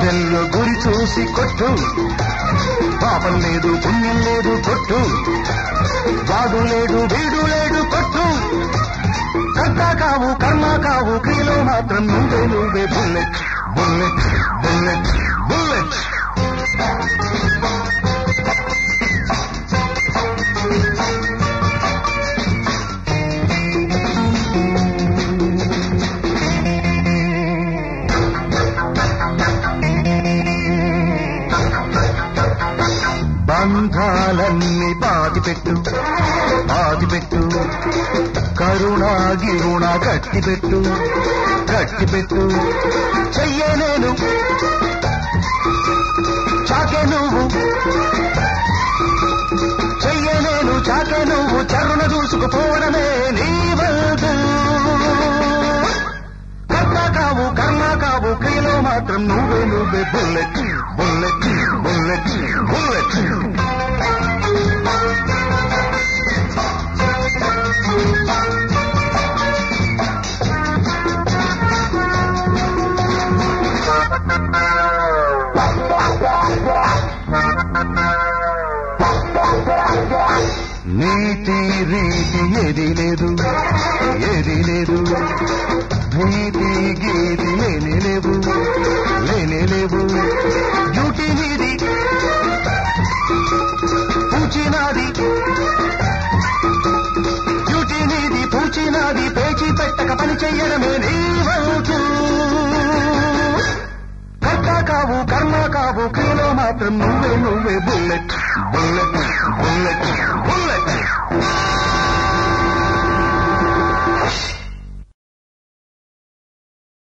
గుండెల్లో గురి చూసి కొట్టు పాపం లేదు పుణ్యం లేదు కొట్టు వాడు లేడు వీడు లేడు కొట్టు కర్త కావు కర్మ కావు క్రియలో మాత్రం నువ్వే నువ్వే బుల్లెట్ బుల్లెట్ బుల్లెట్ బుల్లెట్ బంధాలన్నీ పాతిపెట్టు పాతిపెట్టు కరుణా గిరుణ కట్టిపెట్టు కట్టిపెట్టు చెయ్యే నేను చాకే నువ్వు చెయ్యే నేను చాకే నువ్వు చరుణ దూసుకుపోవడమే నీ వద్దు కర్త కావు కర్మ కావు క్రియలో మాత్రం నువ్వే నువ్వే బుల్లెట్ బుల్లెట్ బుల్లెట్ బుల్లెట్ నీతి రీతి ఏది లేదు ఏది లేదు నీతి గీతి లేని లేవు లేని లేవు డ్యూటీ నీది పూచినాది డ్యూటీ నీది పూచినాది పేచి పెట్టక పని చెయ్యడమే నీ వంతు కర్త కావు కర్మ కావు క్రియలో మాత్రం నువ్వే నువ్వే బుల్లెట్ బుల్లెట్